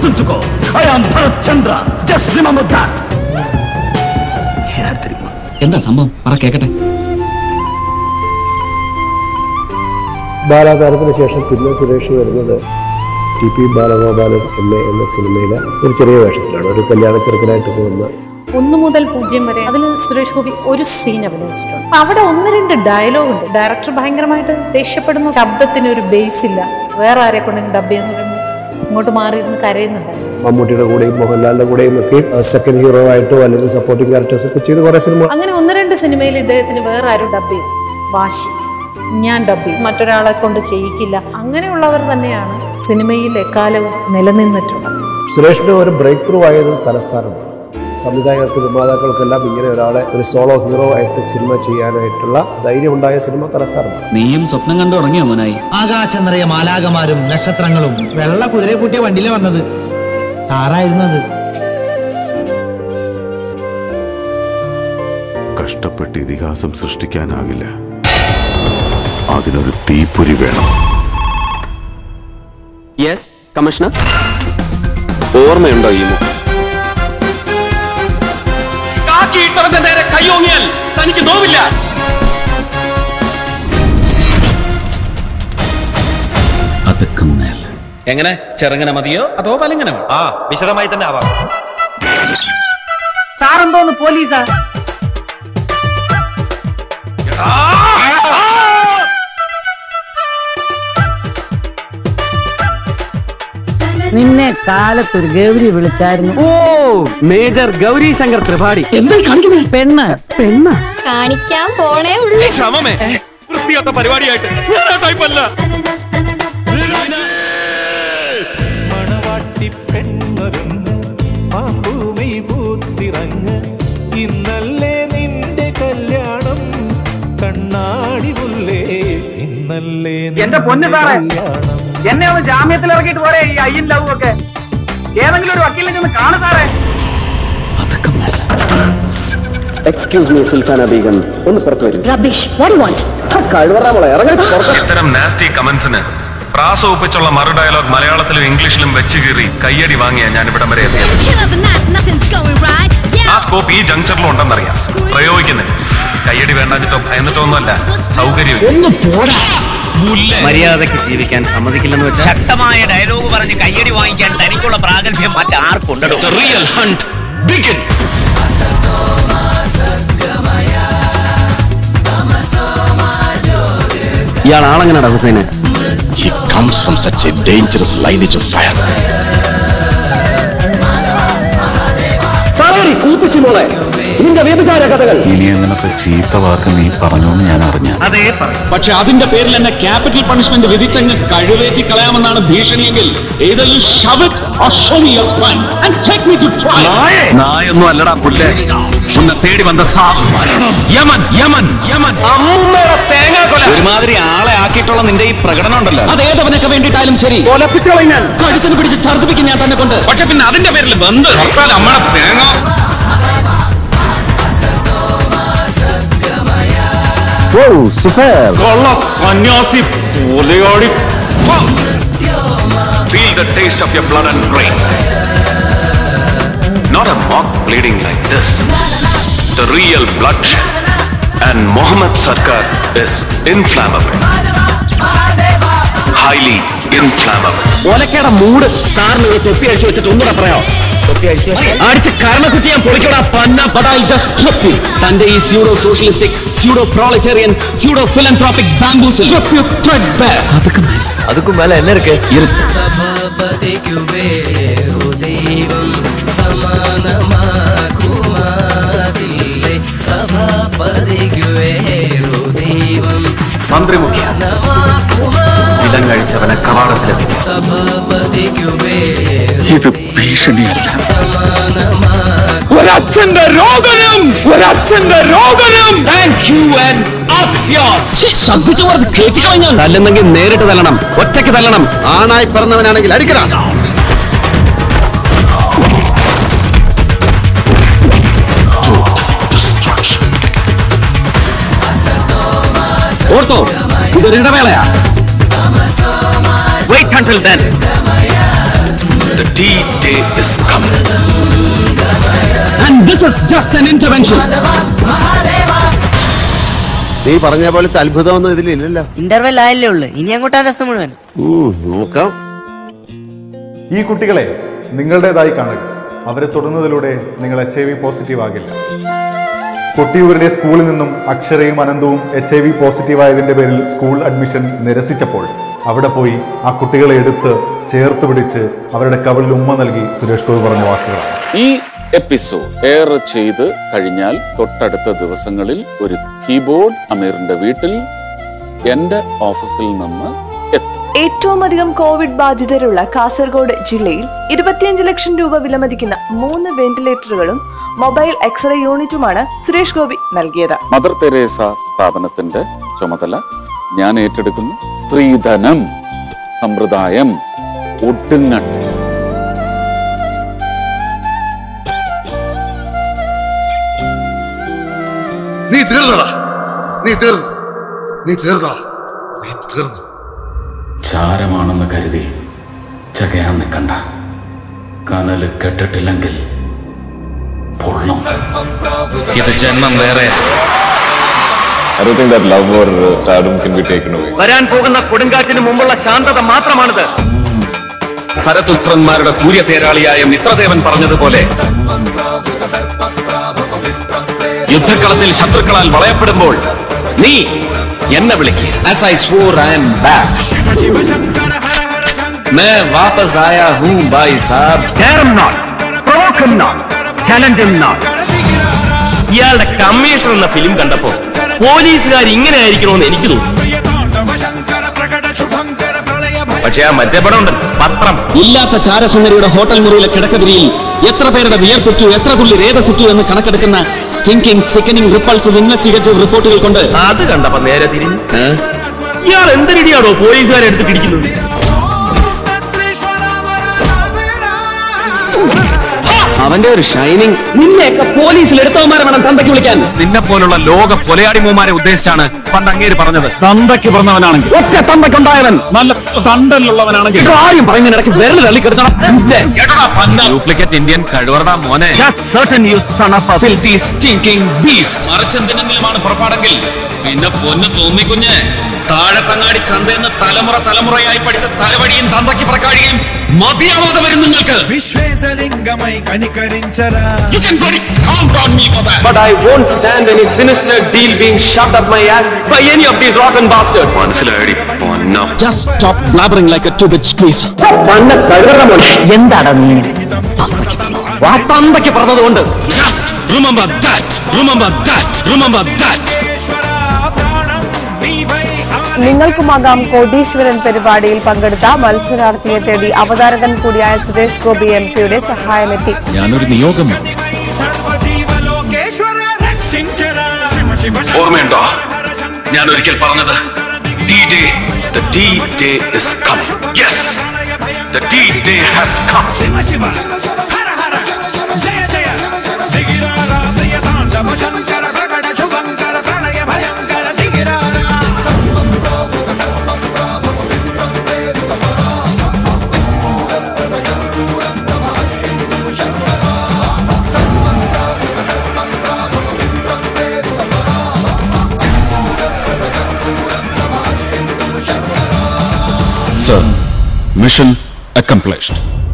గుర్తుంచుకో I am Bharat Chandra just remember that എന്താ സംഭവം പറ കേക്കട്ടെ ബാലാകാലത്തിന് ശേഷം പിന്നെ സുരേഷ് വരുന്നത് T P Balagopalan M A എന്ന സിനിമയിലെ ഒരു ചെറിയ വേഷത്തിലാണ് ഒരു കല്യാണ ചെറുക്കനായിട്ട് പോകുന്ന ഒന്നു മുതൽ പൂജ്യം വരെ അതിൽ സുരേഷ് ഗോപി ഒരു സീൻ അഭിനയിച്ചിട്ടുണ്ട് അപ്പൊ അവിടെ ഒന്ന് രണ്ട് ഡയലോഗ് ഉണ്ട് ഡയറക്ടർ ഭയങ്കരമായിട്ട് ദേഷ്യപ്പെടുന്നു ശബ്ദത്തിന് ഒരു ബേസ് ഇല്ല വേറെ ആരെ കൊണ്ടെങ്കിലും ഡബ് ചെയ്യുന്ന പറയുമ്പോൾ ഇങ്ങോട്ട് മാറിയിരുന്ന് കരയുന്നുണ്ടായിരുന്നു മമ്മൂട്ടിയുടെ കൂടെയും മോഹൻലാലിന്റെ കൂടെയും ഒക്കെ സെക്കൻഡ് ഹീറോ ആയിട്ടോ അല്ലെങ്കിൽ സപ്പോർട്ടിംഗ് ക്യാരക്ടേഴ്സ് ഒക്കെ ചെയ്ത് കുറെ സിനിമ അങ്ങനെ ഒന്ന് രണ്ട് സിനിമയിൽ ഇദ്ദേഹത്തിന് വേറെ ആരും ഡബ് ചെയ്തു വാശി ഞാൻ ഡബ് ചെയ്യും മറ്റൊരാളെ കൊണ്ട് ചെയ്യിക്കില്ല അങ്ങനെയുള്ളവർ തന്നെയാണ് സിനിമയിൽ എക്കാലവും നിലനിന്നിട്ടുള്ളത് സുരേഷിന്റെ ഒരു ബ്രേക്ക് ത്രൂ ആയത് തലസ്ഥാനമാണ് സംവിധായകർക്ക് നിർമ്മാതാക്കൾക്കെല്ലാം ഇങ്ങനെ ഒരാളെ ഒരു സോളോ ഹീറോ ആയിട്ട് സിനിമ ചെയ്യാനായിട്ടുള്ള ധൈര്യമുണ്ടായ സിനിമ തലസ്ഥാനമാണ് നീയും സ്വപ്നം കണ്ടു തുടങ്ങിയോ മോനായി ആകാശം നിറയെ മാലാകമാരും നക്ഷത്രങ്ങളും വെള്ള കുതിരയെ കൂട്ടിയ വണ്ടിയിലെ വന്നത് സാറായിരുന്നത് കഷ്ടപ്പെട്ട് ഇതിഹാസം സൃഷ്ടിക്കാനാകില്ല അതിനൊരു തീപ്പൊരി വേണം യെസ് കമ്മീഷണർ ഓർമ്മയുണ്ടോ ഈ മുഖം കാക്കിയിട്ടവന്റെ നേരെ കയ്യോങ്ങിയാൽ തനിക്ക് നോവില്ല അതൊക്കെ മേലെ എങ്ങനെ ചെറുങ്ങനെ മതിയോ അതോ പലിങ്ങനെ ആ വിശദമായി തന്നെ ആവാം സാറെന്തോന്ന് പോലീസാ നിന്നെ കാലത്തൊരു ഗൗരി വിളിച്ചായിരുന്നു ഓ മേജർ ഗൗരി ശങ്കർ ത്രിപാഠി എന്തായി കാണിക്കുന്നത് പെണ്ണ് പെണ്ണ കാണിക്കാൻ പോണേ ഉള്ളൂ ശ്രമമേ വൃത്തിയാത്ത പരിപാടിയായിട്ട് ഞാൻ ആ ടൈപ്പല്ല മണവാട്ടി പെണ്ണൊരുങ്ങ് ആ ഭൂമി പൂത്തിറങ്ങ് ഇന്നല്ലേ നിന്റെ കല്യാണം കണ്ണാടി മുല്ലേ ഇന്നല്ലേ എന്റെ പൊന്ന് സാറേ എന്നെ ഒന്ന് ജാമ്യത്തിൽ ഇറക്കിയിട്ട് പോരെ ഈ അയ്യൻ ലവ് ഒക്കെ ഏതെങ്കിലും ഒരു വക്കീലിനെ ചെന്ന് കാണു സാറേ അതൊക്കെ മേലെ എക്സ്ക്യൂസ് മീ സുൽത്താന ബീഗം ഒന്ന് പുറത്തു വരും റബിഷ് വാട്ട് വാണ്ട് കഴിവറാമോളെ ഇറങ്ങി ഇത്തരം നാസ്റ്റി കമന്റ്സിന് പ്രാസ ഒപ്പിച്ചുള്ള മറു ഡയലോഗ് മലയാളത്തിലും ഇംഗ്ലീഷിലും വെച്ച് കീറി കയ്യടി വാങ്ങിയ ഞാൻ ഇവിടം വരെ എത്തിയത് ആ സ്കോപ്പ് ഈ ജംഗ്ഷനിലും ഉണ്ടെന്നറിയാം പ്രയോഗിക്കുന്നില്ല കയ്യടി വേണ്ടാഞ്ഞിട്ടോ ഭയന്നിട്ടോ ഒന്നുമല്ല സൗകര്യം മര്യാദയ്ക്ക് ജീവിക്കാൻ സമ്മതിക്കില്ലെന്ന് വെച്ചാൽ ശക്തമായ ഡയലോഗ് പറഞ്ഞ് കയ്യടി വാങ്ങിക്കാൻ തനിക്കുള്ള പ്രാഗൽഭ്യം മറ്റാർക്കുണ്ടോ റിയൽ ഹണ്ട് ബിഗിൻ ഇയാൾ ആളെങ്ങനെയാ ഹുസൈനെ He comes from such a dangerous lineage of fire. കൂപ്പിച്ചു മോളെ നിന്റെ വ്യഭിചാര കഥകൾ ഇനി അങ്ങനത്തെ ചീത്ത വാക്ക് നീ പറഞ്ഞു എന്ന് ഞാൻ അറിഞ്ഞ അതേ പറയും പക്ഷെ അതിന്റെ പേരിൽ എന്നെ ക്യാപിറ്റൽ പണിഷ്മെന്റ് വിധിച്ചങ്ങ് കഴിവേറ്റി കളയാമെന്നാണ് ഭീഷണിയെങ്കിൽ either you shove it or show me your spine and take me to trial. നായൊന്നും അല്ലടാ പുല്ലേ ഉന്നെ തേടി വന്ന സാവ് യമൻ യമൻ യമൻ ഒരുമാതിരി ആളെ ആക്കിയിട്ടുള്ള നിന്റെ ഈ പ്രകടനം ഉണ്ടല്ലോ അത് ഏതവനൊക്കെ വേണ്ടിയിട്ടായാലും ശരി കഴുത്തിന് പിടിച്ച് ഛർദ്ദിപ്പിക്കും ഞാൻ തന്നെ കൊണ്ട് പക്ഷെ പിന്നെ അതിന്റെ പേരിൽ ബന്ധ് നമ്മളെ തേങ്ങ കൊള്ള സന്യാസി പോലെയോടി Feel the taste of your blood and brain. Not a mock bleeding like this. The real bloodshed. And Muhammad Sarkar is inflammable. Highly inflammable. ഒലക്കയുടെ മൂട് സാറിന് ഒരു തൊപ്പി അഴിച്ചു വെച്ചിട്ട് ഒന്നുകൂടെ പറയാം അടിച്ച് കരണക്കുറ്റി ഞാൻ പൊളിക്കടാ പന്ന പടാൽ ജസ്റ്റ് തന്റെ ഈ pseudo socialistic pseudo proletarian pseudo philanthropic ബാംബൂസിൽ അതൊക്കെ മേലെ അതുക്കും മേലെ എന്നെ ഇருக்கு മന്ത്രിമുഖ്യ ഇടം കഴിച്ചവനെ കവാടത്തിലെത്തി ഇത് ഭീഷണിയല്ല ഒരച്ഛന്റെ രോദനം ഒരച്ഛന്റെ രോദനം ശ്രദ്ധിച്ചു പറഞ്ഞ് കേറ്റി കളഞ്ഞാൽ തല്ലുന്നെങ്കിൽ നേരിട്ട് തല്ലണം ഒറ്റയ്ക്ക് തല്ലണം ആണായി പിറന്നവനാണെങ്കിൽ അടിക്കണം ഓർത്തോ ഇതൊരു ഇടവേളയാ wait until then The D-Day is coming. And this is just an intervention. നീ പറഞ്ഞ പോലത്തെ അത്ഭുതമൊന്നും ഇതിലില്ലല്ലോ ഇന്റർവെൽ ആയല്ലേ ഉള്ളു ഇനി അങ്ങോട്ടാ രസം മുഴുവൻ നോക്കാം ഈ കുട്ടികളെ നിങ്ങളുടേതായി കാണുക അവരെ തൊടുന്നതിലൂടെ നിങ്ങൾ എച്ച് ഐ വി പോസിറ്റീവ് ആകില്ല കൊട്ടിയൂരിലെ സ്കൂളിൽ നിന്നും അക്ഷരയും അനന്തവും എച്ച് ഐ വി പോസിറ്റീവ് ആയതിന്റെ പേരിൽ സ്കൂൾ അഡ്മിഷൻ നിരസിച്ചപ്പോൾ അവിടെ പോയി ആ കുട്ടികളെ എടുത്ത് ചേർത്ത് പിടിച്ച് അവരുടെ കവിളിൽ ഉമ്മ നൽകി സുരേഷ് ഗോപി പറഞ്ഞ വാക്കുകളാണ് ഈ എപ്പിസോഡ് എയർ ചെയ്ത് കഴിഞ്ഞാൽ തൊട്ടടുത്ത ദിവസങ്ങളിൽ ഒരു കീബോർഡ് അമീറിന്റെ വീട്ടിൽ എന്റെ ഓഫീസിൽ നിന്ന് എത്തും ഏറ്റവും അധികം കോവിഡ് ബാധിതരുള്ള കാസർഗോഡ് ജില്ലയിൽ ഇരുപത്തിയഞ്ച് ലക്ഷം രൂപ വിലമതിക്കുന്ന മൂന്ന് വെന്റിലേറ്ററുകളും മൊബൈൽ എക്സ്റേ യൂണിറ്റുമാണ് സുരേഷ് ഗോപി നൽകിയത് മദർ തെരേസ സ്ഥാപനത്തിന്റെ ചുമതല ഞാൻ ഏറ്റെടുക്കുന്നു സ്ത്രീധനം സമ്പ്രദായം ഒടുങ്ങട്ടെ നീ തീർന്നടാ നീ തീർന്നു നീ തീർന്നടാ നീ തീർന്നു ചാരമാണെന്ന് കരുതി ചകയാൻ നിൽക്കണ്ട കനല് കെട്ടിട്ടില്ലെങ്കിൽ പൊള്ളും ഇത് ജന്മം വേറെ I don't think that love or uh, stardom can be taken away. വരാൻ പോകുന്ന കൊടുങ്കാറ്റിന് മുമ്പുള്ള ശാന്തത മാത്രമാണിത് സരതുത്രന്മാരുടെ സൂര്യതേരാളിയായ മിത്രദേവൻ പറഞ്ഞതുപോലെ യുദ്ധക്കളത്തിൽ ശത്രുക്കളാൽ വളയപ്പെടുമ്പോൾ നീ എന്നെ വിളിക്കുക As I swore, I am back. मैं वापस आया हूँ भाई साहब Dare him not, provoke him not, challenge him not. ഇയാളുടെ കമ്മീഷണർ എന്ന ഫിലിം കണ്ടപ്പോ പോലീസുകാർ ഇങ്ങനെ ആയിരിക്കണമെന്ന് എനിക്ക് തോന്നി പക്ഷെ ആ മറ്റേ പടം ഉണ്ട് പത്രം ഇല്ലാത്ത ചാരസുന്ദരിയുടെ ഹോട്ടൽ മുറിയിലെ കിടക്കതിരിയിൽ എത്ര പേരുടെ വിയർപ്പിറ്റു എത്ര തുള്ളി രേതസിറ്റു എന്ന് കണക്കെടുക്കുന്ന സ്റ്റിങ്കിങ് സിക്കനിങ് റിപ്പൾസീവ് ഇൻവെസ്റ്റിഗേറ്റീവ് റിപ്പോർട്ടുകൾ കൊണ്ട് അത് കണ്ടപ്പോ നേരെ തിരിഞ്ഞു ഇയാൾ എന്തിനിടിയാണോ പോലീസുകാരെ എടുത്ത് പിടിക്കുന്നത് അവന്റെ ഒരു ഷൈനിങ് നിന്നെയൊക്കെ പോലീസിൽ എടുത്തവന്മാരെ വേണം തന്തയ്ക്ക് വിളിക്കാൻ നിന്നെ പോലുള്ള ലോക കൊലയാടിമൂമാരെ ഉദ്ദേശിച്ചാണ് പണ്ട് അങ്ങേര് പറഞ്ഞത് തന്തയ്ക്ക് പറഞ്ഞവനാണെങ്കിൽ ഒറ്റ തന്തയ്ക്കുണ്ടായവൻ നല്ല തണ്ടല്ലുള്ളവനാണെങ്കിൽ കാര്യം പറയുന്നതിനിടയ്ക്ക് വിരൽ തള്ളിക്കെടുത്തണം ഡ്യൂപ്ലിക്കേറ്റ് ഇന്ത്യൻ കഴിവറടാ മോനെ മറിച്ചെന്തിനെങ്കിലുമാണ് പുറപ്പാടെങ്കിൽ പിന്നെ പൊന്ന് തോന്നിക്കുഞ്ഞ് താഴത്തങ്ങാടി ചന്തയെന്ന് തലമുറ തലമുറയായി പഠിച്ച തലവടിയും തന്തയ്ക്ക് പ്രക്കാഴിയും മതിയാവാതെ വരും നിങ്ങൾക്ക് విశ్వేశలింగమై కనికరించరా You can bloody count on me for that. But I won't stand any sinister deal being shoved up my ass by any of these rotten bastards. മനസ്സിലായടി പൊന്നം Just stop blabbering like a two-bit squeeze. എന്താണ് നീ ആ തന്തയ്ക്ക് പറഞ്ഞതുകൊണ്ട് Just remember that. Remember that. Remember that. നിങ്ങൾക്കുമാകാം കോടീശ്വരൻ പരിപാടിയിൽ പങ്കെടുത്ത മത്സരാർത്ഥിയെ തേടി അവതാരകൻ കൂടിയായ സുരേഷ് ഗോപി എം പിയുടെ സഹായമെത്തി ഞാനൊരു നിയോഗം సర్వజీవలోకేశ్వర రక్షించరా శివ శివ ഓർമ്മയുണ്ടോ ഞാൻ ഒരിക്കൽ പറഞ്ഞത് D day the D day is coming yes the D day has come Shiva Shiva Hara Hara జయ జయ దిగిరారా ప్రియ తాండవ శంకర ప్రకట శుభంకర ప్రళయ భయంకర దిగిరారా സർ മിഷൻ അക്കംപ്ലിഷ്ഡ്